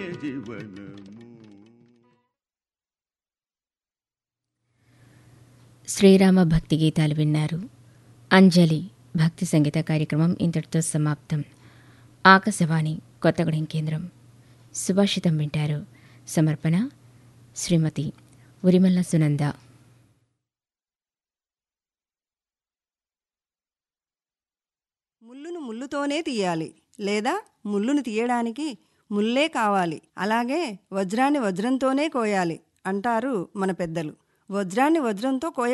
జీవనము శ్రీరామ భక్తి గీతాలు విన్నారు అంజలి భక్తి సంగీత కార్యక్రమం ఇంతటితో సమాప్తం ఆకాశవాణి కొత్తగూడెం కేంద్రం సుభాషితం వింటారు సమర్పణ శ్రీమతి ఉరిమల్ల సునంద ముల్లును ముల్లుతోనే తీయాలి లేదా ముల్లును తీయడానికి ముల్లే కావాలి అలాగే వజ్రాన్ని వజ్రంతోనే కోయాలి అంటారు మన పెద్దలు వజ్రాన్ని వజ్రంతో కోయ